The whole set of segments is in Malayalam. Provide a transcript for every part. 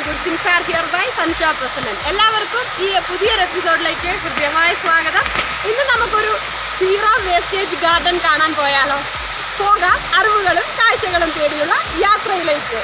Good things are here by Sansha Prasannan എല്ലാവർക്കും ഈ പുതിയൊരു എപ്പിസോഡിലേക്ക് ഹൃദ്യമായ സ്വാഗതം ഇന്ന് നമുക്കൊരു സീറോ വേസ്റ്റേജ് ഗാർഡൻ കാണാൻ പോയാലോ പോകാം അറിവുകളും കാഴ്ചകളും തേടിയുള്ള യാത്രയിലേക്ക്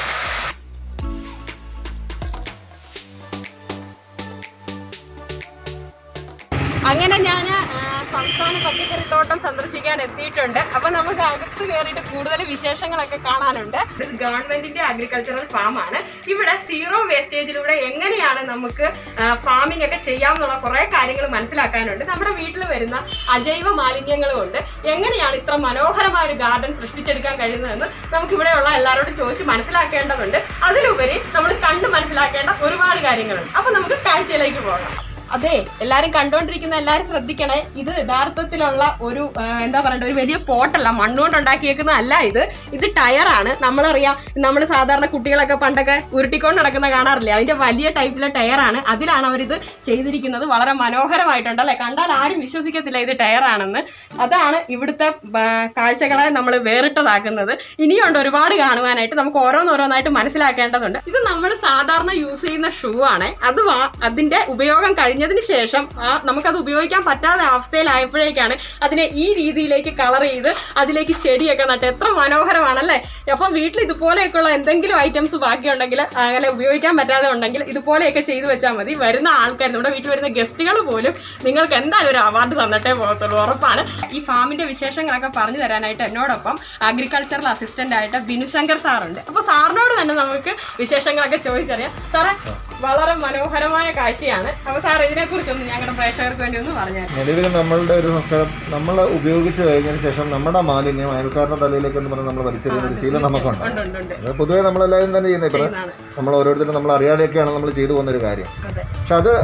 അങ്ങനെ ഞാൻ സംസ്ഥാന പച്ചക്കറിത്തോട്ടം സന്ദർശിക്കാൻ എത്തിയിട്ടുണ്ട് അപ്പൊ നമുക്ക് അകത്ത് കയറിയിട്ട് കൂടുതൽ വിശേഷങ്ങളൊക്കെ കാണാനുണ്ട് ഇത് ഗവൺമെന്റിന്റെ അഗ്രികൾച്ചറൽ ഫാമാണ് ഇവിടെ സീറോ വേസ്റ്റേജിലൂടെ എങ്ങനെയാണ് നമുക്ക് ഫാമിംഗ് ഒക്കെ ചെയ്യാമെന്നുള്ള കുറെ കാര്യങ്ങൾ മനസ്സിലാക്കാനുണ്ട് നമ്മുടെ വീട്ടിൽ വരുന്ന അജൈവ മാലിന്യങ്ങൾ കൊണ്ട് എങ്ങനെയാണ് ഇത്ര മനോഹരമായ ഒരു ഗാർഡൻ സൃഷ്ടിച്ചെടുക്കാൻ കഴിയുന്നതെന്ന് നമുക്ക് ഇവിടെയുള്ള എല്ലാവരോടും ചോദിച്ച് മനസ്സിലാക്കേണ്ടതുണ്ട് അതിലുപരി നമ്മൾ കണ്ട് മനസ്സിലാക്കേണ്ട ഒരുപാട് കാര്യങ്ങളുണ്ട് അപ്പൊ നമുക്ക് കാഴ്ചയിലേക്ക് പോകാം അതെ എല്ലാരും കണ്ടോണ്ടിരിക്കുന്ന എല്ലാരും ശ്രദ്ധിക്കണേ ഇത് യഥാർത്ഥത്തിലുള്ള ഒരു ആ, എന്താ പറയണ്ട ഒരു വലിയ പോട്ടല്ല മണ്ണുകൊണ്ട് ഉണ്ടാക്കിയേക്കുന്ന അല്ല ഇത് ഇത് ടയറാണ് നമ്മളറിയാം നമ്മൾ സാധാരണ കുട്ടികളൊക്കെ പണ്ടൊക്കെ ഉരുട്ടിക്കൊണ്ട് നടക്കുന്ന കാണാറില്ലേ അതിന്റെ വലിയ ടൈപ്പിലെ ടയറാണ് അതിലാണ് അവരിത് ചെയ്തിരിക്കുന്നത് വളരെ മനോഹരമായിട്ടുണ്ട് അല്ലെ കണ്ടാൽ ആരും വിശ്വസിക്കത്തില്ല ഇത് ടയറാണെന്ന് അതാണ് ഇവിടുത്തെ ആ, കാഴ്ചകളെ നമ്മൾ വേറിട്ടതാക്കുന്നത് ഇനിയുണ്ട് ഒരുപാട് കാണുവാനായിട്ട് നമുക്ക് ഓരോന്നോരോന്നായിട്ട് മനസ്സിലാക്കേണ്ടതുണ്ട് ഇത് നമ്മൾ സാധാരണ യൂസ് ചെയ്യുന്ന ഷൂ ആണ് അത് വാ- അതിന്റെ ഉപയോഗം കഴിഞ്ഞതിന് ശേഷം ആ നമുക്കത് ഉപയോഗിക്കാൻ പറ്റാത്ത അവസ്ഥയിലായപ്പോഴേക്കാണ് അതിനെ ഈ രീതിയിലേക്ക് കളർ ചെയ്ത് അതിലേക്ക് ചെടിയൊക്കെ നട്ട് എത്ര മനോഹരമാണല്ലേ അപ്പം വീട്ടിൽ ഇതുപോലെയൊക്കെയുള്ള എന്തെങ്കിലും ഐറ്റംസ് ബാക്കിയുണ്ടെങ്കിൽ അങ്ങനെ ഉപയോഗിക്കാൻ പറ്റാതെ ഉണ്ടെങ്കിൽ ഇതുപോലെയൊക്കെ ചെയ്തു വെച്ചാൽ മതി വരുന്ന ആൾക്കാർ നമ്മുടെ വീട്ടിൽ വരുന്ന ഗസ്റ്റുകൾ പോലും നിങ്ങൾക്ക് എന്തായാലും ഒരു അവാർഡ് തന്നിട്ടേ പോകത്തുള്ളൂ ഉറപ്പാണ് ഈ ഫാമിന്റെ വിശേഷങ്ങളൊക്കെ പറഞ്ഞു തരാനായിട്ട് എന്നോടൊപ്പം അഗ്രികൾച്ചറൽ അസിസ്റ്റന്റ് ആയിട്ട് ബിനുശങ്കർ സാറുണ്ട് അപ്പൊ സാറിനോട് തന്നെ നമുക്ക് വിശേഷങ്ങളൊക്കെ ചോദിച്ചറിയാം സാറേ വളരെ മനോഹരമായ കാഴ്ചയാണ് അപ്പൊ സാർ ഇതിനെ കുറിച്ചൊന്ന് ഞങ്ങളുടെ പ്രേക്ഷകർക്ക് വേണ്ടി ഒന്ന് പറഞ്ഞു നിലവിൽ നമ്മളുടെ ഒരു സംസ്കാരം നമ്മൾ ഉപയോഗിച്ച് കഴിഞ്ഞതിന് ശേഷം നമ്മുടെ മാലിന്യം അയൽക്കാരുടെ തലയിലേക്ക് എന്ന് പറഞ്ഞ് നമ്മൾ വലിച്ചെറിയുന്ന ഒരു ശീലം നമുക്കുണ്ട് ഉണ്ട് ഉണ്ട് ഉണ്ട് അത് പൊതുവേ നമ്മളെല്ലാവരും തന്നെ ചെയ്യുന്നത് ഇപ്പം ചെയ്യുന്നതാണ്. നമ്മൾ ഓരോരുത്തരും നമ്മൾ അറിയാതെയൊക്കെയാണ് നമ്മൾ ചെയ്തു പോകുന്ന ഒരു കാര്യം അതെ പക്ഷെ അത്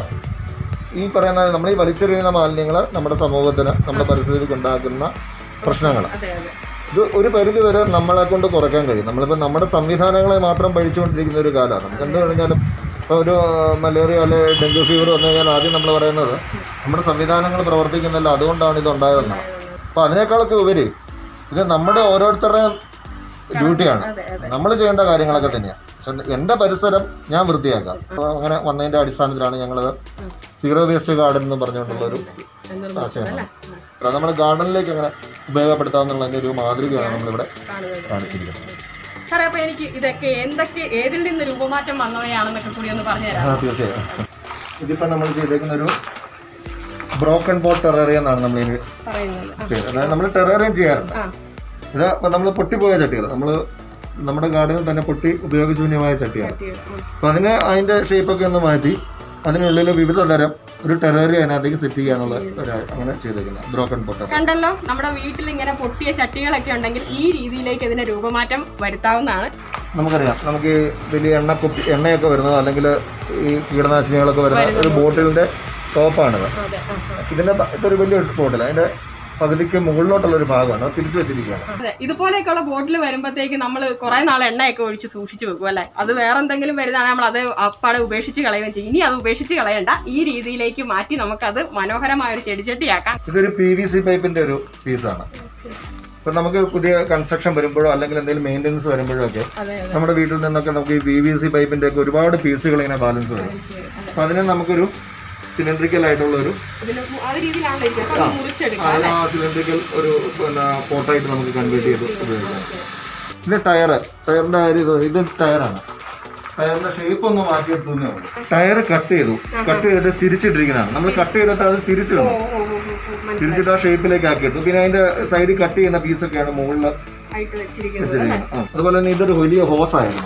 ഈ പറയുന്ന നമ്മൾ ഈ വലിച്ചെറിയുന്ന മാലിന്യങ്ങൾ നമ്മുടെ സമൂഹത്തിന് നമ്മുടെ പരിസ്ഥിതിക്ക് ഉണ്ടാക്കുന്ന പ്രശ്നങ്ങൾ അതെ അതെ ഇത് ഒരു പരിധി വരെ നമ്മളെ കൊണ്ട് കുറയ്ക്കാൻ കഴിയും നമ്മളിപ്പോൾ നമ്മുടെ സംവിധാനങ്ങളെ മാത്രം പഴിച്ചുകൊണ്ടിരിക്കുന്ന ഒരു കാലമാണ് നമുക്ക് എന്ത് കഴിഞ്ഞാലും ഇപ്പോൾ ഒരു മലേറിയ അല്ലെ ഡെങ്കു ഫീവർ വന്നു കഴിഞ്ഞാൽ ആദ്യം നമ്മൾ പറയുന്നത് നമ്മുടെ സംവിധാനങ്ങൾ പ്രവർത്തിക്കുന്നില്ല അതുകൊണ്ടാണ് ഇത് ഉണ്ടായതെന്നാണ് അപ്പോൾ അതിനേക്കാളൊക്കെ ഉപരി ഇത് നമ്മുടെ ഓരോരുത്തരുടെയും ഡ്യൂട്ടിയാണ് അതെ അതെ നമ്മൾ ചെയ്യേണ്ട കാര്യങ്ങളൊക്കെ തന്നെയാണ് പക്ഷെ എൻ്റെ പരിസരം ഞാൻ വൃത്തിയാക്കാം അപ്പോൾ അങ്ങനെ വന്നതിൻ്റെ അടിസ്ഥാനത്തിലാണ് ഞങ്ങളത് സീറോ വേസ്റ്റ് ഗാർഡൻ എന്ന് പറഞ്ഞുകൊണ്ടുള്ള ഒരു നിർമ്മിച്ചത് ആശയമാണ് അത് നമ്മുടെ ഗാർഡനിലേക്ക് അങ്ങനെ ഉപയോഗപ്പെടുത്താമെന്നുള്ളതിൻ്റെ ഒരു മാതൃകയാണ് നമ്മളിവിടെ കാണുന്നത് കാണിച്ചിരിക്കുന്നത് സാറേ അപ്പൊ എനിക്ക് ഇതൊക്കെ എന്തൊക്കെ ഏതിൽ നിന്ന് രൂപമാറ്റം വന്നവയാണെന്നൊക്കെ കൂടി ഒന്ന് പറഞ്ഞു ആ തരാം തീർച്ചയായും ഇതിപ്പോൾ നമ്മൾ ചെയ്തേക്കുന്ന ഒരു ബ്രോക്കൺ ബോട്ട് ടെറേറിയ എന്നാണ് നമ്മൾ ഇതിന് പറയുന്നത് ആ, പേര് അതായത് നമ്മൾ ടെറേറിയം ചെയ്യാറുണ്ട് ആ ഇത് നമ്മൾ പൊട്ടിപ്പോയ ചട്ടികൾ നമ്മൾ നമ്മുടെ ഗാർഡനിൽ തന്നെ പൊട്ടി ഉപയോഗശൂന്യമായ ചട്ടിയാണ് പറ്റിയത്. ഉം. അപ്പം അതിന് അതിൻ്റെ ഷേപ്പൊക്കെ ഒന്ന് മാറ്റി അതിനുള്ളിൽ വിവിധ തരം ഒരു ടെറേറിയ അതിനകത്തേക്ക് സെറ്റ് ചെയ്യാന്നുള്ള ഒരു അങ്ങനെ ചെയ്തേക്കുന്നത് ബ്രോക്കൺ ബോട്ട് കണ്ടല്ലോ നമ്മുടെ വീട്ടിൽ ഇങ്ങനെ പൊട്ടിയ ചട്ടികളൊക്കെ ഉണ്ടെങ്കിൽ ഈ രീതിയിലേക്ക് ഇതിന് രൂപമാറ്റം വരുത്താവുന്നതാണ് നമുക്കറിയാം നമുക്ക് ഈ വലിയ എണ്ണ കുപ്പി എണ്ണയൊക്കെ വരുന്നത് അല്ലെങ്കിൽ ഈ കീടനാശിനികളൊക്കെ വരുന്ന ഒരു ബോട്ടിലിൻ്റെ ടോപ്പാണിത് അതെ ആ, ആ. ഇതിൻ്റെ പ- ഇതൊരു വലിയ ബോട്ടിൽ അതിൻ്റെ പകുതിക്ക് മുകളിലോട്ടുള്ള ഒരു ഭാഗമാണ് അത് തിരിച്ചു വെച്ചിരിക്കുകയാണ് അതെ ഇതുപോലെയൊക്കെയുള്ള ബോട്ടിൽ വരുമ്പോഴത്തേക്ക് നമ്മൾ കുറെ നാൾ എണ്ണയൊക്കെ ഒഴിച്ച് സൂക്ഷിച്ചു വെക്കും അല്ലേ അത് വേറെ എന്തെങ്കിലും വരുന്നതാണ് നമ്മൾ അത് അപ്പാടെ ഉപേക്ഷിച്ച് കളയുകയും ചെയ്യും ഇനി അത് ഉപേക്ഷിച്ച് കളയണ്ട ഈ രീതിയിലേക്ക് മാറ്റി നമുക്കത് മനോഹരമായ ഒരു ചെടിച്ചട്ടിയാക്കാം ഇതൊരു പി വി സി പൈപ്പിൻ്റെ ഒരു പീസാണ് ഇപ്പം നമുക്ക് പുതിയ കൺസ്ട്രക്ഷൻ വരുമ്പോഴോ അല്ലെങ്കിൽ എന്തെങ്കിലും മെയിൻ്റനൻസ് വരുമ്പോഴോ ഒക്കെ അതെ അതെ നമ്മുടെ വീട്ടിൽ നിന്നൊക്കെ നമുക്ക് ഈ പി വി സി പൈപ്പിൻ്റെ ഒക്കെ ഒരുപാട് പീസുകൾ ഇങ്ങനെ ബാലൻസ് വരും അപ്പം അതിനെ നമുക്കൊരു സിലിണ്ടറിക്കൽ ആയിട്ടുള്ള ഒരു ഇതിന് ആ രീതിയിലാണല്ലോ ഇരിക്കുക അപ്പൊ അത് മുറിച്ചെടുക്കാം അതിന് ആ സിലിണ്ടറിക്കൽ ഒരു പിന്നെ പോട്ടായിട്ട് നമുക്ക് കൺവേർട്ട് ചെയ്ത് ഉപയോഗിക്കാം ഇത് ടയർ ടയറിന്റെ കാര്യം ഇത് ഇത് ടയറാണ് ടയറിന്റെ ഷേപ്പ് ഒന്ന് മാറ്റിയെടുത്തേ ഉള്ളൂ ടയർ കട്ട് ചെയ്തു കട്ട് ചെയ്തിട്ട് തിരിച്ചിട്ടിരിക്കുന്നതാണ് നമ്മൾ കട്ട് ചെയ്തിട്ട് അത് തിരിച്ചിടണം ഓ, ഓ, ഓ, ഓ, ഓ, മനസ്സിലായി. തിരിച്ചിട്ട് ആ ഷേപ്പിലേക്ക് ആക്കിയെടുത്തു പിന്നെ അതിന്റെ സൈഡിൽ കട്ട് ചെയ്യുന്ന പീസൊക്കെയാണ് മുകളിൽ ആയിട്ട് വെച്ചിരിക്കുന്നത് വെച്ചിരിക്കുന്നത് ആ. അതുപോലെ തന്നെ ഇതൊരു വലിയ ഹോസ് ആയിരുന്നു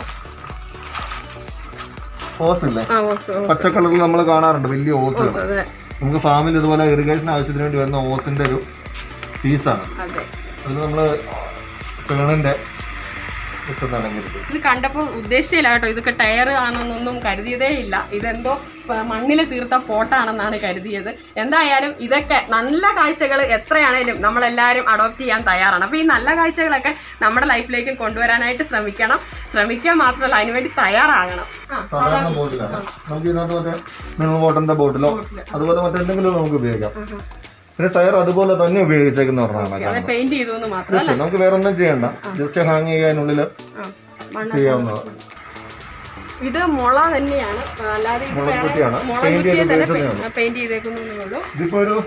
ഹോസ് ഇല്ലേ ആ ഓ, ഓ, പച്ച കളറിൽ നമ്മൾ കാണാറുണ്ട് വലിയ ഹോസ് അതെ നമുക്ക് ഫാമിൽ ഇതുപോലെ ഇറിഗേഷൻ ആവശ്യത്തിന് വേണ്ടി വരുന്ന ഹോസിന്റെ ഒരു പീസാണ് അതെ അതിൽ നമ്മൾ പേണിന്റെ വെച്ചതാണെങ്കിൽ ഇത് കണ്ടപ്പോൾ ഉദ്ദേശിച്ചില്ല കേട്ടോ ഇതൊക്കെ ടയർ ആണെന്നൊന്നും കരുതിയതേ ഇല്ല ഇതെന്തോ മണ്ണിൽ തീർത്ത പോട്ടാണെന്നാണ് കരുതിയത് എന്തായാലും ഇതൊക്കെ നല്ല കാഴ്ചകൾ എത്രയാണേലും നമ്മളെല്ലാവരും അഡോപ്റ്റ് ചെയ്യാൻ തയ്യാറാണ് അപ്പോൾ ഈ നല്ല കാഴ്ചകളൊക്കെ നമ്മുടെ ലൈഫിലേക്ക് കൊണ്ടുവരാനായിട്ട് ശ്രമിക്കണം ശ്രമിക്കുക മാത്രമല്ല അതിനുവേണ്ടി തയ്യാറാകണം ആ സാധാരണ ബോട്ടിലാണ് നമുക്ക് ഇതിനകത്ത് മറ്റേ മിനറൽ വാട്ടറിന്റെ ബോട്ടിലോ അതുപോലെ മറ്റെന്തെങ്കിലും നമുക്ക് ഉപയോഗിക്കാം പിന്നെ ടയർ അതുപോലെ തന്നെ ഉപയോഗിച്ചേക്കുന്ന ഒരെണ്ണമാണ് അത് പെയിന്റ് ചെയ്തു എന്ന് മാത്രം ജസ്റ്റ് നമുക്ക് വേറെ ഒന്നും ചെയ്യണ്ട ജസ്റ്റ് ഹാങ് ചെയ്യാനുള്ളിൽ ആ മണ്ണ് ചെയ്യാവുന്നതാണ് ഇത് മുള തന്നെയാണ് അല്ലാതെ ഇത് വേറെ മുളക്കുറ്റിയാണ്. മുള Paint കുറ്റിയെ ചെയ്ത് തന്നെ ഉപയോഗിച്ചതേ പെയിന്റ് ചെയ്തേക്കുന്നേ ഉള്ളൂ ഇതിപ്പോ ഒരു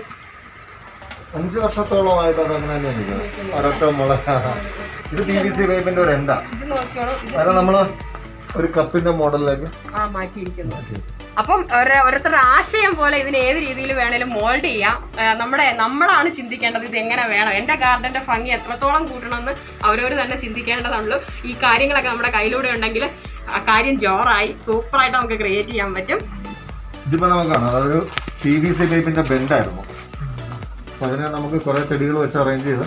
അഞ്ച് വർഷത്തോളമായിട്ട് അത് അങ്ങനെ തന്നെ ഇരിക്കുന്നത് ഒരൊറ്റ മുള ഇത് പി വി സി പൈപ്പിന്റെ ഒരു എന്താ ഇത് നോക്കിയോളൂ ഇത് അത് നമ്മള് ഒരു കപ്പിന്റെ മോഡലിലേക്ക് ആ മാറ്റിയിരിക്കുന്നു അപ്പം ഒരു- ഓരോരുത്തരുടെ ആശയം പോലെ ഇതിന് ഏത് രീതിയിൽ വേണേലും മോൾഡ് ചെയ്യാം ആ, നമ്മുടെ നമ്മളാണ് ചിന്തിക്കേണ്ടത് ഇത് എങ്ങനെ വേണം എൻ്റെ ഗാർഡന്റെ ഭംഗി എത്രത്തോളം കൂട്ടണമെന്ന് അവരവർ തന്നെ ചിന്തിക്കേണ്ടതുള്ളൂ ഈ കാര്യങ്ങളൊക്കെ നമ്മുടെ കയ്യിലൂടെ ഉണ്ടെങ്കിൽ ആ കാര്യം ജോറായി സൂപ്പറായിട്ട് നമുക്ക് ക്രിയേറ്റ് ചെയ്യാൻ പറ്റും ഇതിപ്പോ നമുക്ക് കാണാം അതൊരു പി വി സി പൈപ്പിന്റെ ബെൻഡായിരുന്നു അപ്പൊ അതിനെ നമുക്ക് കുറെ ചെടികൾ വെച്ച് അറേഞ്ച് ചെയ്ത്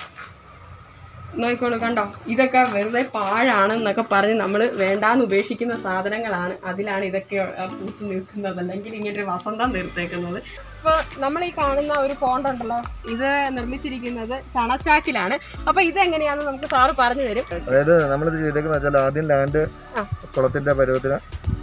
നോക്കിക്കോളൂ കണ്ടോ ഇതൊക്കെ വെറുതെ പാഴാണ് എന്നൊക്കെ പറഞ്ഞ് നമ്മൾ വേണ്ടാന്ന് ഉപേക്ഷിക്കുന്ന സാധനങ്ങളാണ് അതിലാണ് ഇതൊക്കെ ആ, പൂത്ത് നിൽക്കുന്നത് അല്ലെങ്കിൽ ഇങ്ങനെ ഒരു വസന്തം തീർത്തേക്കുന്നത് ഇപ്പോൾ നമ്മൾ ഈ കാണുന്ന ഒരു പോണ്ട് ഉണ്ടല്ലോ ഇത് നിർമ്മിച്ചിരിക്കുന്നത് ചണച്ചാക്കിലാണ് അപ്പൊ ഇത് എങ്ങനെയാണെന്ന് നമുക്ക് സാറ് പറഞ്ഞു തരും അതായത് നമ്മളിത് ചെയ്തേക്കുന്ന വെച്ചാൽ ആദ്യം ലാൻഡ് ആ. കുളത്തിന്റെ പരുവത്തിന്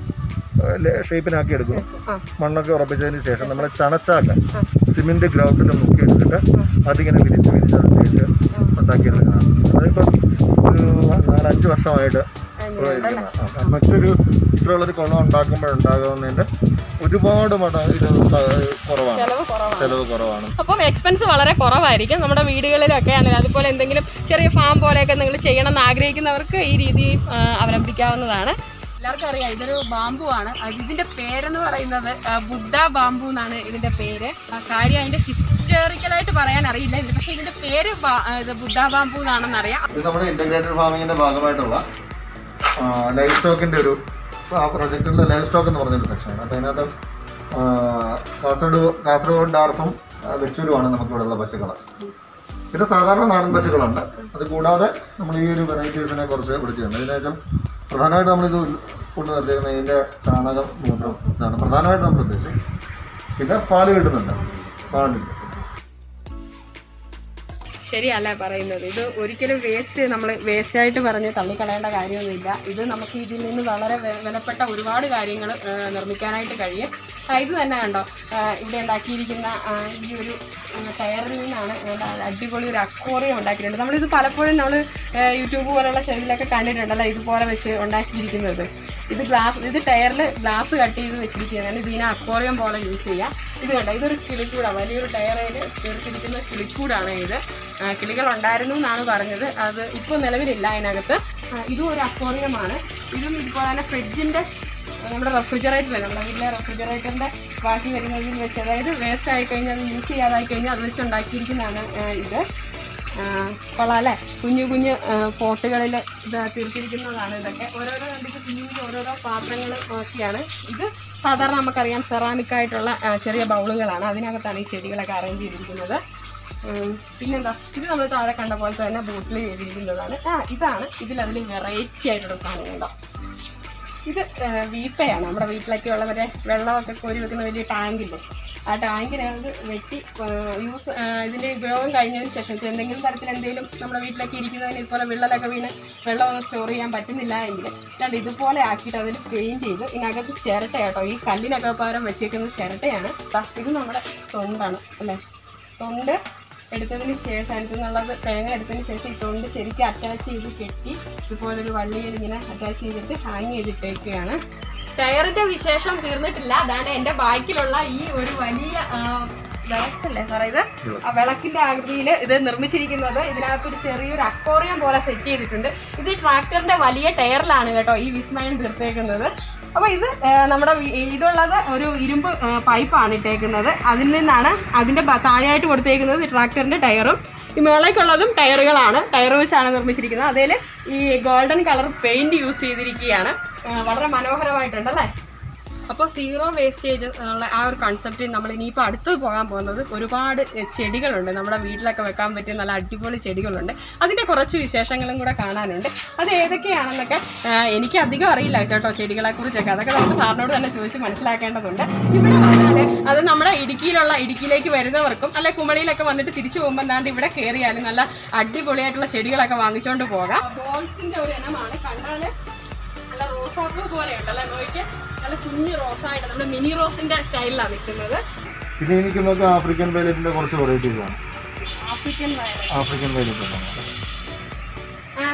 ഷേപ്പിനാക്കി എടുക്കും ആ. മണ്ണൊക്കെ ഉറപ്പിച്ചതിന് ശേഷം നമ്മൾ ചണച്ചാക്ക സിമെന്റ് ഗ്രൗണ്ടിൽ മുക്കി എടുത്തിട്ട് അതിങ്ങനെ വിരിച്ച് വിരിച്ച് അത് തേച്ച് ഉണ്ടാക്കിയെടുക്കുന്നതാണ് അതിപ്പോൾ ഒരു നാലഞ്ച് വർഷമായിട്ട് ഉപയോഗിക്കുന്നത്. ആ, ആ, മറ്റൊരു ഇത്രയുള്ളൊരു കുളം ഉണ്ടാക്കുമ്പോഴുണ്ടാകുന്നതിന്റെ ഒരുപാട് മട ഇത് ത- കുറവാണ് ചെലവ് കുറവാണ് ചെലവ് കുറവാണ് അപ്പം എക്സ്പെൻസ് വളരെ കുറവായിരിക്കും നമ്മുടെ വീടുകളിലൊക്കെ ആണെങ്കിൽ അതുപോലെ എന്തെങ്കിലും ചെറിയ ഫാം പോലെയൊക്കെ നിങ്ങൾ ചെയ്യണം എന്ന് ആഗ്രഹിക്കുന്നവർക്ക് ഈ രീതി ആ, അവലംബിക്കാവുന്നതാണ് എല്ലാവർക്കും അറിയാം ഇതൊരു ബാമ്പു ആണ് അത് ഇതിന്റെ പേരെന്ന് പറയുന്നത് ആ, ബുദ്ധ ബാമ്പു എന്നാണ് ഇതിന്റെ പേര് ആ, കാര്യം അതിന്റെ ഹിസ്റ്റോറിക്കലായിട്ട് പറയാൻ അറിയില്ല ഇതിന് പക്ഷേ ഇതിന്റെ പേര് ബാ- ആ, ഇത് ബുദ്ധ ബാമ്പു എന്നാണെന്ന് അറിയാം ഇത് നമ്മുടെ ഇന്റഗ്രേറ്റഡ് ഫാമിങ്ങിന്റെ ഭാഗമായിട്ടുള്ള ലൈഫ് സ്റ്റോക്കിന്റെ ഒരു ആ പ്രൊജക്റ്റിലെ ലൈഫ് സ്റ്റോക്ക് എന്ന് പറഞ്ഞൊരു സെക്ഷനാണ് അപ്പോൾ അതിനകത്ത് ആ, കാസർഗോഡ് കാസർഗോഡ് ഡാർഫും ആ, വെച്ചൂരുമാണ് നമുക്കിവിടെ ഉള്ള പശുക്കൾ പിന്നെ സാധാരണ നാടൻ പശുക്കളുണ്ട് അത് കൂടാതെ നമ്മൾ ഈ ഒരു വെറൈറ്റീസിനെ കുറിച്ച് പിടിച്ചിട്ടുണ്ട് ഇതിനേശം പ്രധാനമായിട്ട് നമ്മളിത് കൊണ്ട് നിർത്തിയിരിക്കുന്നത് ഇതിൻ്റെ ചാണകം മൂത്രം ഇതാണ് പ്രധാനമായിട്ട് നമ്മൾ ഉദ്ദേശിച്ചത് പിന്നെ പാല് കിട്ടുന്നുണ്ട് പാലുണ്ട് ശരിയല്ല പറയുന്നത് ഇത് ഒരിക്കലും വേസ്റ്റ് നമ്മൾ വേസ്റ്റ് ആയിട്ട് പറഞ്ഞ് തള്ളിക്കളയേണ്ട കാര്യമൊന്നുമില്ല ഇത് നമുക്ക് ഇതിൽ നിന്ന് വളരെ വെ- വിലപ്പെട്ട ഒരുപാട് കാര്യങ്ങൾ നിർമ്മിക്കാനായിട്ട് കഴിയും ആ, ഇത് തന്നെ കണ്ടോ ആ, ഇവിടെ ഉണ്ടാക്കിയിരിക്കുന്ന ആ, ഈ ഒരു ആ, ടയറിൽ നിന്നാണ് നല്ല അടിപൊളി ഒരു അക്വോറിയം ഉണ്ടാക്കിയിട്ടുണ്ട് നമ്മളിത് പലപ്പോഴും നമ്മൾ യൂട്യൂബ് പോലുള്ള ചെവിലൊക്കെ കണ്ടിട്ടുണ്ടല്ലോ ഇതുപോലെ വെച്ച് ഉണ്ടാക്കിയിരിക്കുന്നത് ഇത് ഗ്ലാസ് ഇത് ടയറിൽ ഗ്ലാസ് കട്ട് ചെയ്ത് വെച്ചിരിക്കുകയാണ് ഇതിനെ അക്വോറിയം പോലെ യൂസ് ചെയ്യാം ഇത് കണ്ടോ ഇതൊരു കിളിക്കൂടാണ് വലിയൊരു ടയറിൽ തീർത്തിരിക്കുന്ന കിളിക്കൂടാണ് ഇത് ആ, കിളികൾ ഉണ്ടായിരുന്നു എന്നാണ് പറഞ്ഞത് അത് ഇപ്പോൾ നിലവിലില്ല അതിനകത്ത് ആ, ഇതും ഒരു അക്വോറിയമാണ് ഇതും ഇതുപോലെ തന്നെ ഫ്രിഡ്ജിൻ്റെ നമ്മുടെ റെഫ്രിജറേറ്ററില്ലേ നമ്മുടെ വീട്ടിലെ റെഫ്രിജറേറ്ററിൻ്റെ ബാക്കി വരുന്നതിൽ വെച്ച് അതായത് വേസ്റ്റ് ആയി കഴിഞ്ഞാൽ അത് യൂസ് ചെയ്യാതായി കഴിഞ്ഞാൽ അത് വെച്ച് ഉണ്ടാക്കിയിരിക്കുന്നതാണ് ആ, ഇത് ആ, കൊള്ളാം അല്ലേ കുഞ്ഞു കുഞ്ഞു പോട്ടുകളിൽ ഇത് തീർത്തിരിക്കുന്നതാണ് ഇതൊക്കെ ഓരോരോ കണ്ടിട്ട് കുഞ്ഞു കുഞ്ഞു ഓരോരോ പാത്രങ്ങൾ ഒക്കെയാണ് ഇത് സാധാരണ നമുക്കറിയാം സെറാമിക് ആയിട്ടുള്ള ആ, ചെറിയ ബൗളുകളാണ് അതിനകത്താണ് ഈ ചെടികളൊക്കെ അറേഞ്ച് ചെയ്തിരിക്കുന്നത് ഉം, പിന്നെന്താ ഇത് നമ്മൾ താഴെ കണ്ട പോലെ തന്നെ ബോട്ടിൽ ചെയ്തിരിക്കുന്നതാണ് ആ ഇതാണ് ഇതിലതിൽ വെറൈറ്റി ആയിട്ടുള്ള സാധനം കണ്ടോ ഇത് ഏഹ്, വീപ്പയാണ് നമ്മുടെ വീട്ടിലൊക്കെ ഉള്ള മറ്റേ വെള്ളമൊക്കെ കോരി വെക്കുന്ന വലിയ ടാങ്കില്ലേ ആ ടാങ്കിനകത്ത് വെട്ടി ഏഹ്, യൂസ് ഏഹ്, ഇതിന്റെ ഉപയോഗം കഴിഞ്ഞതിന് ശേഷം ഇത് എന്തെങ്കിലും തരത്തിൽ എന്തെങ്കിലും നമ്മുടെ വീട്ടിലൊക്കെ ഇരിക്കുന്നതിന് ഇതുപോലെ വിള്ളലൊക്കെ വീണ് വെള്ളമൊന്നും സ്റ്റോർ ചെയ്യാൻ പറ്റുന്നില്ല എങ്കിൽ രണ്ട് ഇതുപോലെ ആക്കിയിട്ട് അതിൽ പെയിന്റ് ചെയ്ത് ഇതിനകത്ത് ചിരട്ട കേട്ടോ ഈ കല്ലിനൊക്കെ പകരം വെച്ചേക്കുന്ന ചിരട്ടയാണ് ദാ, ഇത് നമ്മുടെ തൊണ്ടാണ് അല്ലേ തൊണ്ട് എടുത്തതിന് ശേഷം അതിനകത്ത് നിന്നുള്ളത് തേങ്ങ എടുത്തതിന് ശേഷം ഈ തൊണ്ട് ശരിക്കും അറ്റാച്ച് ചെയ്ത് കെട്ടി ഇതുപോലൊരു വള്ളിയിൽ ഇങ്ങനെ അറ്റാച്ച് ചെയ്തിട്ട് ഹാങ് ചെയ്തിട്ടേക്കുകയാണ് ടയറിന്റെ വിശേഷം തീർന്നിട്ടില്ല അതാണ് എന്റെ ബാക്കിലുള്ള ഈ ഒരു വലിയ ആ, വിളക്കല്ലേ സാറേ ഇത് ആ വിളക്കിന്റെ ആകൃതിയിൽ ഇത് നിർമ്മിച്ചിരിക്കുന്നത് ഇതിനകത്ത് ഒരു ചെറിയൊരു അക്വോറിയം പോലെ സെറ്റ് ചെയ്തിട്ടുണ്ട് ഇത് ട്രാക്ടറിന്റെ വലിയ ടയറിലാണ് കേട്ടോ ഈ വിസ്മയം തീർത്തേക്കുന്നത് അപ്പൊ ഇത് ആ, നമ്മുടെ വി- ഇതുള്ളത് ഒരു ഇരുമ്പ് ആ, പൈപ്പാണ് ഇട്ടേക്കുന്നത് അതിൽ നിന്നാണ് അതിന്റെ ബ- താഴെയായിട്ട് കൊടുത്തേക്കുന്നത് ഈ ട്രാക്ടറിന്റെ ടയറും ഈ മേളേക്കുള്ളതും ടയറുകളാണ് ടയർ വെച്ചാണ് നിർമ്മിച്ചിരിക്കുന്നത് അതിൽ ഈ ഗോൾഡൻ കളർ പെയിന്റ് യൂസ് ചെയ്തിരിക്കുകയാണ് ആ, വളരെ മനോഹരമായിട്ടുണ്ട് അല്ലേ അപ്പോൾ സീറോ വേസ്റ്റേജ് ഉള്ള ആ ഒരു കൺസെപ്റ്റിൽ നമ്മൾ ഇനിയിപ്പോൾ അടുത്ത് പോകാൻ പോകുന്നത് ഒരുപാട് എ, ചെടികളുണ്ട് നമ്മുടെ വീട്ടിലൊക്കെ വെക്കാൻ പറ്റിയ നല്ല അടിപൊളി ചെടികളുണ്ട് അതിൻ്റെ കുറച്ച് വിശേഷങ്ങളും കൂടെ കാണാനുണ്ട് അത് ഏതൊക്കെയാണെന്നൊക്കെ ആ, എനിക്ക് അധികം അറിയില്ല കേട്ടോ ചെടികളെ കുറിച്ചൊക്കെ അതൊക്കെ നമുക്ക് സാറിനോട് തന്നെ ചോദിച്ച് മനസ്സിലാക്കേണ്ടതുണ്ട് ഇവിടെ വന്നാൽ അത് നമ്മുടെ ഇടുക്കിയിലുള്ള ഇടുക്കിയിലേക്ക് വരുന്നവർക്കും അല്ലെ കുമളിയിലൊക്കെ വന്നിട്ട് തിരിച്ചു പോകുമ്പോൾ എന്താണ്ട് ഇവിടെ കയറിയാലും നല്ല അടിപൊളിയായിട്ടുള്ള ചെടികളൊക്കെ വാങ്ങിച്ചുകൊണ്ട് പോകാം ബോൾസിന്റെ ഒരു ഇനമാണ് കണ്ടാൽ നല്ല റോസാപ്പൂ പോലെയുണ്ട് അല്ലെ നോക്കിക്ക് നല്ല കുഞ്ഞു റോസായിട്ട് നമ്മുടെ മിനി റോസിന്റെ സ്റ്റൈലിലാണ് നിൽക്കുന്നത് പിന്നെ എനിക്ക് നോക്കാം ആഫ്രിക്കൻ വയലറ്റിന്റെ കുറച്ച് വെറൈറ്റീസ് ആണ് ആഫ്രിക്കൻ വയലറ്റ് ആഫ്രിക്കൻ വയലറ്റ് ആണ് ആ സാറേ അതേപോലെ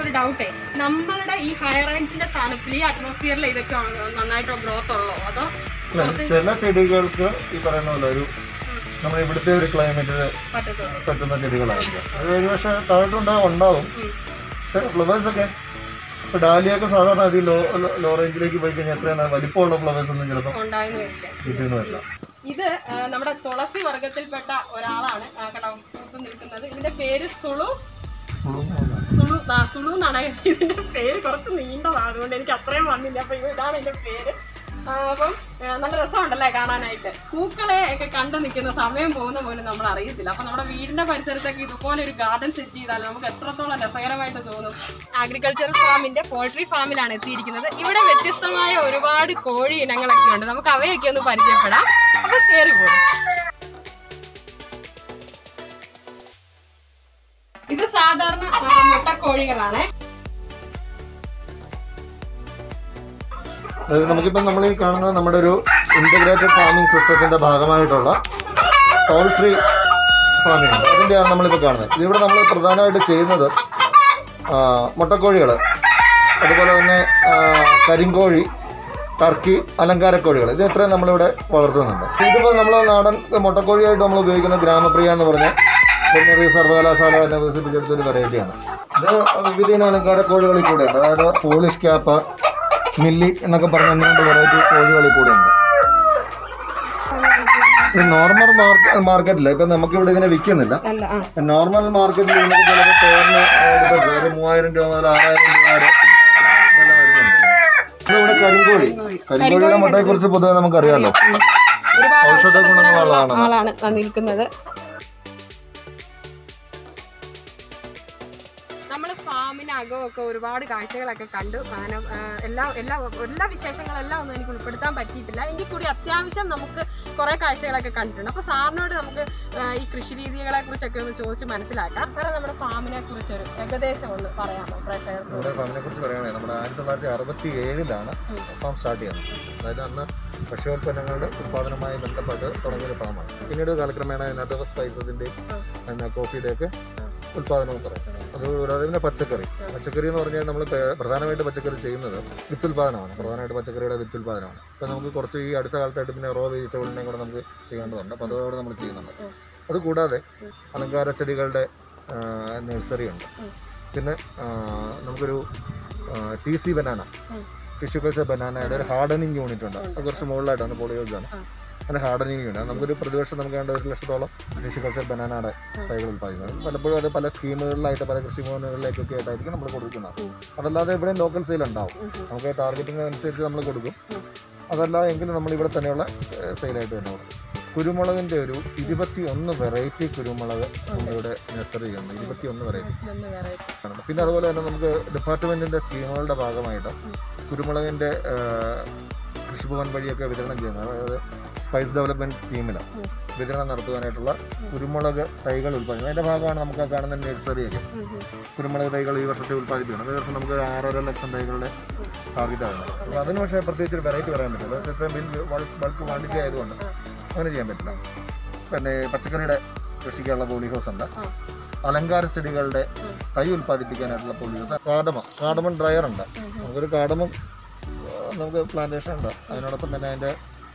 ഒരു ഡൗട്ടേ നമ്മളുടെ ഈ ഹൈ റേഞ്ചിന്റെ തണുപ്പിൽ ഈ അറ്റ്മോസ്ഫിയറിൽ ഇതൊക്കെ നന്നായിട്ട് ഗ്രോത്ത് ഉള്ളോ അതോ അല്ല, ചില ചെടികൾക്ക് ഈ പറയുന്ന പോലെ ഒരു നമ്മുടെ ഇവിടുത്തെ ഒരു ക്ലൈമറ്റിൽ പറ്റത്തുള്ളൂ പറ്റുന്ന ചെടികളായിരിക്കും അത് ഒരു പക്ഷേ താഴോട്ടുണ്ടാവും ഉണ്ടാവും ഉം. ചില ഫ്ലവേഴ്സ് ഒക്കെ ഇപ്പൊ ഡാലിയൊക്കെ സാധാരണ അതി ലോ ലോ റേഞ്ചിലേക്ക് പോയി കഴിഞ്ഞാൽ എത്രയാണ് വലിപ്പമുള്ള ഫ്ലവേഴ്സ് ഒന്നും ചിലപ്പോൾ ഉണ്ടായെന്ന് വരില്ല കിട്ടുന്നു വരില്ല ഇത് ആ, നമ്മുടെ തുളസി വർഗത്തിൽപ്പെട്ട ഒരാളാണ് ആ, കണ്ടോ പൂത്ത് നിൽക്കുന്നത് ഇതിന്റെ പേര് സുളു സുളു ആ, സുളു എന്നാണ് ഇതിന്റെ പേര് കുറച്ച് നീണ്ടതാണ് അതുകൊണ്ട് എനിക്ക് അത്രയും വന്നില്ല അപ്പൊ ഇത് ഇതാണ് ഇതിന്റെ പേര് ആ, അപ്പം ആ, നല്ല രസമുണ്ടല്ലേ കാണാനായിട്ട് പൂക്കളെ ഒക്കെ കണ്ടു നിൽക്കുന്ന സമയം പോകുന്ന പോലും നമ്മൾ അറിയത്തില്ല അപ്പൊ നമ്മുടെ വീടിന്റെ പരിസരത്തൊക്കെ ഇതുപോലെ ഒരു ഗാർഡൻ സെറ്റ് ചെയ്താൽ നമുക്ക് എത്രത്തോളം രസകരമായിട്ട് തോന്നും അഗ്രികൾച്ചറൽ ഫാമിന്റെ പോൾട്രി ഫാമിലാണ് എത്തിയിരിക്കുന്നത് ഇവിടെ വ്യത്യസ്തമായ ഒരുപാട് കോഴി ഇനങ്ങളൊക്കെ ഉണ്ട് നമുക്ക് അവയൊക്കെ ഒന്ന് പരിചയപ്പെടാം അപ്പൊ കയറി പോകും ഇത് സാധാരണ ആ, മുട്ടക്കോഴികളാണ് അതായത് നമുക്കിപ്പം നമ്മൾ ഈ കാണുന്നത് നമ്മുടെ ഒരു ഇന്റഗ്രേറ്റഡ് ഫാമിംഗ് സിസ്റ്റത്തിന്റെ ഭാഗമായിട്ടുള്ള പൗൾട്രി ഫാമിംഗ് ആണ് അതിൻ്റെയാണ് നമ്മളിപ്പോൾ കാണുന്നത് ഇതിവിടെ നമ്മൾ പ്രധാനമായിട്ട് ചെയ്യുന്നത് ആ, മുട്ടക്കോഴികൾ അതുപോലെ തന്നെ ആ, കരിങ്കോഴി ടർക്കി അലങ്കാരക്കോഴികൾ ഇത് ഇത്രയും നമ്മളിവിടെ വളർത്തുന്നുണ്ട് ഇതിപ്പോൾ നമ്മൾ നാടൻ മുട്ടക്കോഴിയായിട്ട് നമ്മൾ ഉപയോഗിക്കുന്ന ഗ്രാമപ്രിയ എന്ന് പറഞ്ഞ വെറ്റിനറി സർവകലാശാല എന്നെ വികസിപ്പിച്ചെടുത്ത ഒരു വെറൈറ്റിയാണ് ഇത് വിവിധ ഇനം അലങ്കാരക്കോഴികളിൽ കൂടെ ഉണ്ട് അതായത് പോളിഷ് ക്യാപ്പ് മില്ലി എന്നൊക്കെ പറഞ്ഞ ഒന്ന് രണ്ട് വെറൈറ്റി കോഴികളിൽ കൂടെ ഉണ്ട് ഇത് നോർമൽ മാർക്കറ്റ് മാർക്കറ്റിൽ ഇപ്പം നമുക്കിവിടെ ഇതിനെ വിൽക്കുന്നില്ല അല്ല ആ നോർമൽ മാർക്കറ്റിൽ നമുക്ക് ചിലപ്പോൾ പേരിന് ഏകദേശം ഒരു മൂവായിരം രൂപ മുതൽ ആറായിരം രൂപ വരെ വില വരുന്നുണ്ട് ഇവിടെ കരിങ്കോഴി കരിങ്കോഴിയുടെ മുട്ടയെ കുറിച്ച് പൊതുവെ നമുക്കറിയാലോ ഒരുപാട് ഔഷധ ഗുണങ്ങളാണ് ആളാണ് ആ നിൽക്കുന്നത് നമ്മൾ ഫാമിനകമൊക്കെ ഒരുപാട് കാഴ്ചകളൊക്കെ കണ്ടു അങ്ങനെ ആ, എല്ലാ എല്ലാ എല്ലാ വിശേഷങ്ങളെല്ലാം ഒന്നും എനിക്ക് ഉൾപ്പെടുത്താൻ പറ്റിയിട്ടില്ല എങ്കിൽ കൂടി അത്യാവശ്യം നമുക്ക് കുറെ കാഴ്ചകളൊക്കെ കണ്ടിട്ടുണ്ട് അപ്പൊ സാറിനോട് നമുക്ക് ആ, ഈ കൃഷി രീതികളെ കുറിച്ചൊക്കെ ഒന്ന് ചോദിച്ച് മനസ്സിലാക്കാം വേറെ നമ്മുടെ ഫാമിനെ കുറിച്ചൊരു ഏകദേശം ഒന്ന് പറയാമോ പ്രേക്ഷകർക്ക് നമ്മുടെ ഫാമിനെ കുറിച്ച് പറയുകയാണെങ്കിൽ നമ്മുടെ ആയിരത്തി തൊള്ളായിരത്തി അറുപത്തി ഏഴിലാണ് ഫാം സ്റ്റാർട്ട് ചെയ്യുന്നത് അതായത് അന്ന് ഭക്ഷ്യോൽപ്പന്നങ്ങളുടെ ഉത്പാദനവുമായി ബന്ധപ്പെട്ട് തുടങ്ങിയൊരു ഫാമാണ് പിന്നീട് കാലക്രമേണ അതിനകത്ത് സ്പൈസസിൻ്റെ പിന്നെ കോഫിയുടെ ഒക്കെ ഉത്പാദനവും പറയും അത് കൂടാതെ പിന്നെ പച്ചക്കറി പച്ചക്കറി എന്ന് പറഞ്ഞാൽ നമ്മൾ പ്രധാനമായിട്ട് പച്ചക്കറി ചെയ്യുന്നത് വിത്തുൽപാദനമാണ് പ്രധാനമായിട്ട് പച്ചക്കറിയുടെ വിത്തുൽപാദനമാണ് ഇപ്പം നമുക്ക് കുറച്ച് ഈ അടുത്ത കാലത്തായിട്ട് പിന്നെ റോ വെജിറ്റബിളിനെയും കൂടെ നമുക്ക് ചെയ്യേണ്ടതുണ്ട് അപ്പോൾ അതോടെ നമ്മൾ ചെയ്യുന്നുണ്ട് അത് കൂടാതെ അലങ്കാര ചെടികളുടെ നഴ്സറി ഉണ്ട് പിന്നെ ആ, നമുക്കൊരു T C banana tissue culture ബനാനയുടെ ഒരു ഹാർഡനിങ് യൂണിറ്റ് ഉണ്ട് അത് കുറച്ച് മുകളിലായിട്ടാണ് പോളിയോജാണ് അങ്ങനെ ഹാർഡനിങ് യൂണിറ്റ് അത് നമുക്കൊരു പ്രതിവർഷം നമുക്ക് വേണ്ട ഒരു ലക്ഷത്തോളം ടിഷ്യൂ കൾച്ചർ ബനാനയുടെ തൈകൾ ഉൽപ്പാദിക്കുന്നത് പലപ്പോഴും അത് പല സ്കീമുകളിലായിട്ട് പല കൃഷി ഭവനുകളിലേക്കൊക്കെ ആയിട്ടായിരിക്കും നമ്മൾ കൊടുക്കുന്നത് അതല്ലാതെ ഇവിടെയും ലോക്കൽ സെയിൽ ഉണ്ടാവും നമുക്ക് ടാർഗറ്റിംഗ് അനുസരിച്ച് നമ്മൾ കൊടുക്കും അതല്ല എങ്കിലും നമ്മൾ ഇവിടെ തന്നെയുള്ള സെയിലായിട്ട് തന്നെ കൊടുക്കും കുരുമുളകിൻ്റെ ഒരു ഇരുപത്തി ഒന്ന് വെറൈറ്റി കുരുമുളക് നമ്മളിവിടെ നഴ്സറി ചെയ്യുന്നു ഇരുപത്തി ഒന്ന് വെറൈറ്റി ഒന്ന് വേറെ ആണ്. പിന്നെ അതുപോലെ തന്നെ നമുക്ക് ഡിപ്പാർട്ട്മെന്റിന്റെ സ്കീമുകളുടെ ഭാഗമായിട്ട് കുരുമുളകിന്റെ ആ, കൃഷിഭവൻ വഴിയൊക്കെ വിതരണം ചെയ്യുന്നത് അതായത് സ്പൈസ് ഡെവലപ്മെന്റ് സ്കീമിൽ വിതരണം നടത്തുവാനായിട്ടുള്ള കുരുമുളക് തൈകൾ ഉൽപ്പാദിപ്പിക്കുന്നത് അതിന്റെ ഭാഗമാണ് നമുക്ക് ആ കാണുന്ന നഴ്സറിയൊക്കെ കുരുമുളക് തൈകൾ ഈ വർഷത്തെ ഉൽപ്പാദിപ്പിക്കണം ഈ വർഷം നമുക്ക് ഒരു ആറര ലക്ഷം തൈകളുടെ ടാർഗറ്റ് ആണ് അപ്പോൾ അതിന് പക്ഷേ പ്രത്യേകിച്ച് ഒരു വെറൈറ്റി പറയാൻ പറ്റില്ല അത് ഇത്രയും ബിൽ ബൾക്ക് ക്വാണ്ടിറ്റി ആയതുകൊണ്ട് അങ്ങനെ ചെയ്യാൻ പറ്റില്ല പിന്നെ പച്ചക്കറിയുടെ കൃഷിക്കുള്ള പോളി ഹൗസ് ഉണ്ട് അലങ്കാര ചെടികളുടെ തൈ ഉൽപ്പാദിപ്പിക്കാനായിട്ടുള്ള poly house cardamom cardamom dryer ഉണ്ട് നമുക്കൊരു കാടമം ആ, നമുക്ക് പ്ലാന്റേഷൻ ഉണ്ട് അതിനോടൊപ്പം തന്നെ അതിൻ്റെ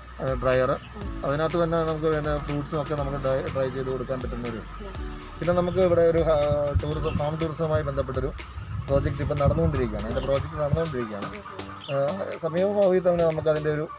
ഡ്രയർ അതിനകത്ത് തന്നെ നമുക്ക് പിന്നെ ഫ്രൂട്ട്സും ഒക്കെ നമുക്ക് ഡ്രൈ ഡ്രൈ ചെയ്ത് കൊടുക്കാൻ പറ്റുന്ന ഒരു പിന്നെ നമുക്ക് ഇവിടെ ഒരു ടൂറിസം ഫാം ടൂറിസവുമായി ബന്ധപ്പെട്ടൊരു പ്രോജക്റ്റ് ഇപ്പം നടന്നുകൊണ്ടിരിക്കുകയാണ് അതിൻ്റെ പ്രോജക്റ്റ് നടന്നുകൊണ്ടിരിക്കുകയാണ് ആ, സമീപഭാവിയിൽ തന്നെ നമുക്ക് അതിൻ്റെ ഒരു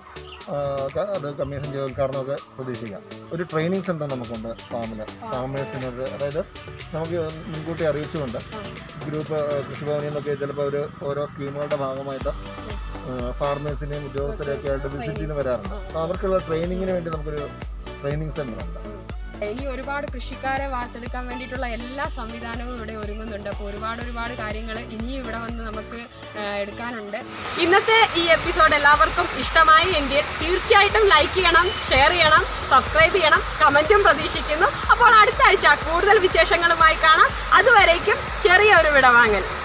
ആ, ക- അത് കമ്മീഷൻ ചെയ്ത ഉദ്ഘാടനമൊക്കെ പ്രതീക്ഷിക്കാം ഒരു ട്രെയിനിങ് സെൻറ്റർ നമുക്കുണ്ട് ഫാമിൽ ഫാമേഴ്സിനൊരു അതായത് നമുക്ക് മുൻകൂട്ടി അറിയിച്ചുകൊണ്ട് ഗ്രൂപ്പ് കൃഷിഭവനിൽ നിന്നൊക്കെ ചിലപ്പോൾ ഒരു ഓരോ സ്കീമുകളുടെ ഭാഗമായിട്ട് ഫാർമേഴ്സിനെയും ഉദ്യോഗസ്ഥരെയൊക്കെ ആയിട്ട് വിസിറ്റിന് വരാറുണ്ട് അപ്പോൾ അവർക്കുള്ള ട്രെയിനിങ്ങിന് വേണ്ടി നമുക്കൊരു ട്രെയിനിങ് സെൻറ്റർ ഉണ്ട് ഇനി ഒരുപാട് കൃഷിക്കാരെ വാർത്തെടുക്കാൻ വേണ്ടിയിട്ടുള്ള എല്ലാ സംവിധാനവും ഇവിടെ ഒരുങ്ങുന്നുണ്ട് അപ്പോൾ ഒരുപാട് ഒരുപാട് കാര്യങ്ങൾ ഇനിയും ഇവിടെ വന്ന് നമുക്ക് ആ, എടുക്കാനുണ്ട് ഇന്നത്തെ ഈ എപ്പിസോഡ് എല്ലാവർക്കും ഇഷ്ടമായി എങ്കിൽ തീർച്ചയായിട്ടും ലൈക്ക് ചെയ്യണം ഷെയർ ചെയ്യണം സബ്സ്ക്രൈബ് ചെയ്യണം കമന്റും പ്രതീക്ഷിക്കുന്നു അപ്പോൾ അടുത്ത ആഴ്ച കൂടുതൽ വിശേഷങ്ങളുമായി കാണാം അതുവരേക്കും ചെറിയൊരു വിടവാങ്ങൽ